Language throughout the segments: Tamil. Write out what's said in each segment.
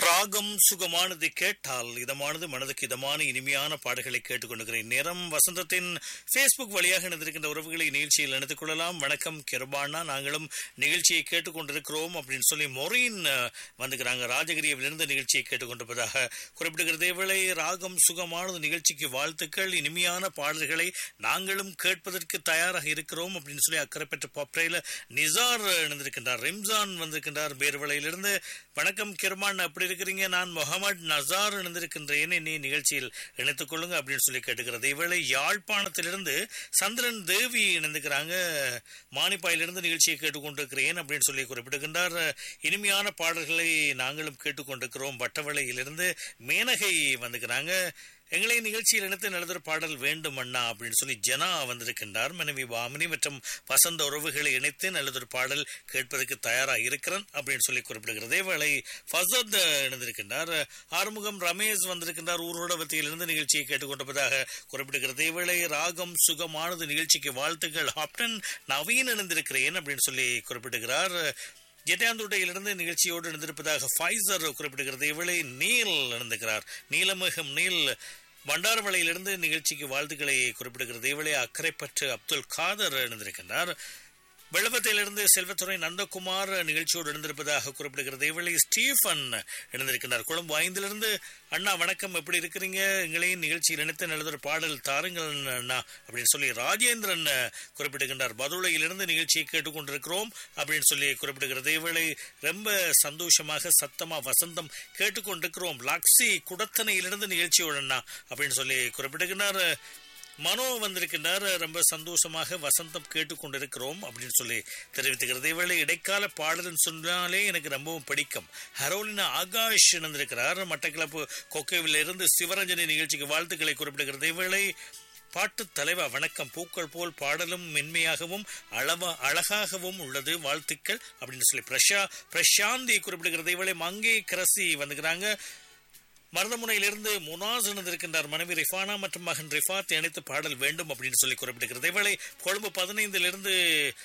ராகம் சுகமானது கேட்டால் இதமானது மனதுக்கு இதமான இனிமையான பாடல்களை கேட்டுக்கொண்டிருக்கிறேன் நேரம் வசந்தத்தின் ஃபேஸ்புக் வழியாக இணைந்திருக்கின்ற உறவுகளை நிகழ்ச்சியில் இணைத்துக் கொள்ளலாம் வணக்கம் கிருபானா நாங்களும் நிகழ்ச்சியை கேட்டுக்கொண்டிருக்கிறோம் அப்படின்னு சொல்லி மொரீன் அஹ், வந்துக்கிறாங்க ராஜகிரியவிலிருந்து நிகழ்ச்சியை கேட்டுக்கொண்டிருப்பதாக குறிப்பிடுகிறது இவளை ராகம் சுகமானது நிகழ்ச்சிக்கு வாழ்த்துக்கள் இனிமையான பாடல்களை நாங்களும் கேட்பதற்கு தயாராக இருக்கிறோம் அப்படின்னு சொல்லி அக்கறை பெற்ற பாப்ரேல நிசார் இணைந்திருக்கின்றார் ரிம்சான் வந்திருக்கின்றார் பேர்வளையிலிருந்து வணக்கம் கிருமான் அப்படி இருக்கிறீங்க நான் முகமது நசார் இணைந்திருக்கின்றேன் என்னை நிகழ்ச்சியில் இணைத்துக் கொள்ளுங்க அப்படின்னு சொல்லி கேட்டுக்கிறது இவளை யாழ்ப்பாணத்திலிருந்து சந்திரன் தேவி இணைந்துக்கிறாங்க மானிப்பாயிலிருந்து நிகழ்ச்சியை கேட்டுக்கொண்டிருக்கிறேன் அப்படின்னு சொல்லி குறிப்பிடுகின்றார் இனிமையான பாடல்களை நாங்களும் கேட்டுக்கொண்டிருக்கிறோம் வட்டவளையிலிருந்து மேனகை வந்துக்கிறாங்க எங்களை நிகழ்ச்சியில் இணைத்து நல்லதொரு பாடல் வேண்டும் அண்ணா அப்படின்னு சொல்லி ஜனா வந்திருக்கின்றார் மனைவி வாமினி மற்றும் வசந்த உறவுகளை இணைத்து நல்லதொரு பாடல் கேட்பதற்கு தயாராக இருக்கிறேன் அப்படின்னு சொல்லி குறிப்பிடுகிறது வேளை ஃபசத் இணைந்திருக்கின்றார் ஆறுமுகம் ரமேஷ் வந்திருக்கின்றார் ஊரோடவத்தியிலிருந்து நிகழ்ச்சியை கேட்டுக்கொண்டிருப்பதாக குறிப்பிடுகிறது வேளை ராகம் சுகமானது நிகழ்ச்சிக்கு வாழ்த்துக்கள் ஹாப்டன் நவீன் இணைந்திருக்கிறேன் அப்படின்னு சொல்லி குறிப்பிடுகிறார் ஜெட்டாந்துடையிலிருந்து நிகழ்ச்சியோடு இணைந்திருப்பதாக ஃபைசர் குறிப்பிடுகிறது இவளை நீல் இணைந்திருக்கிறார் நீலமிகம் நீல் பண்டாரவளையிலிருந்து நிகழ்ச்சிக்கு வாழ்த்துக்களை குறிப்பிடுகிறது இவளை அக்கறைப்பற்று அப்துல் காதர் இணைந்திருக்கின்றார் வெள்ளவத்திலிருந்து செல்வத்துறை நந்தகுமார் நிகழ்ச்சியோடு இணைந்திருப்பதாக குறிப்பிடுகிறது இவளை ஸ்டீஃபன் இணைந்திருக்கின்றார் கொழும்பு ஐந்திலிருந்து அண்ணா வணக்கம் எப்படி இருக்கிறீங்க எங்களையும் நிகழ்ச்சியில் இணைத்து நல்லதொரு பாடல் தாருங்கள் அண்ணா அப்படின்னு சொல்லி ராஜேந்திரன் குறிப்பிடுகின்றார் பதுளையிலிருந்து நிகழ்ச்சியை கேட்டுக்கொண்டிருக்கிறோம் அப்படின்னு சொல்லி குறிப்பிடுகிறது இவளை ரொம்ப சந்தோஷமாக சத்தமா வசந்தம் கேட்டுக்கொண்டிருக்கிறோம் லக்ஸி குடத்தனையிலிருந்து நிகழ்ச்சியோடு அண்ணா அப்படின்னு சொல்லி குறிப்பிடுகின்றார் மனோ வந்திருக்கின்றார் ரொம்ப சந்தோஷமாக வசந்தம் கேட்டுக்கொண்டிருக்கிறோம் அப்படின்னு சொல்லி தெரிவித்துக்கிறது இவளை இடைக்கால பாடல்னு சொன்னாலே எனக்கு ரொம்பவும் பிடிக்கும் ஹரோலினா ஆகாஷ் இணைந்திருக்கிறார் மட்டக்கிளப்பு கொக்கைவில் இருந்து சிவரஞ்சனி நிகழ்ச்சிக்கு வாழ்த்துக்களை குறிப்பிடுகிறது இவளை பாட்டு தலைவா வணக்கம் பூக்கள் போல் பாடலும் மென்மையாகவும் அளவா அழகாகவும் உள்ளது வாழ்த்துக்கள் அப்படின்னு சொல்லி பிரஷா பிரசாந்தி குறிப்பிடுகிறது இவளை மங்கை கிரசி வந்துக்கிறாங்க மருதமுனையிலிருந்து முனாஸ் இணைந்திருக்கின்றார் மனைவி ரிஃபானா மற்றும் மகன் ரிஃபாத் இணைத்து பாடல் வேண்டும் அப்படின்னு சொல்லி குறிப்பிட்டிருக்கிறது இவளை கொழும்பு பதினைந்திலிருந்து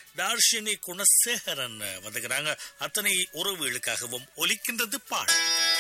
தார்ஷினி குணசேகரன் வந்துக்கிறாங்க அத்தனை உறவுகளுக்காகவும் ஒலிக்கின்றது பாடல்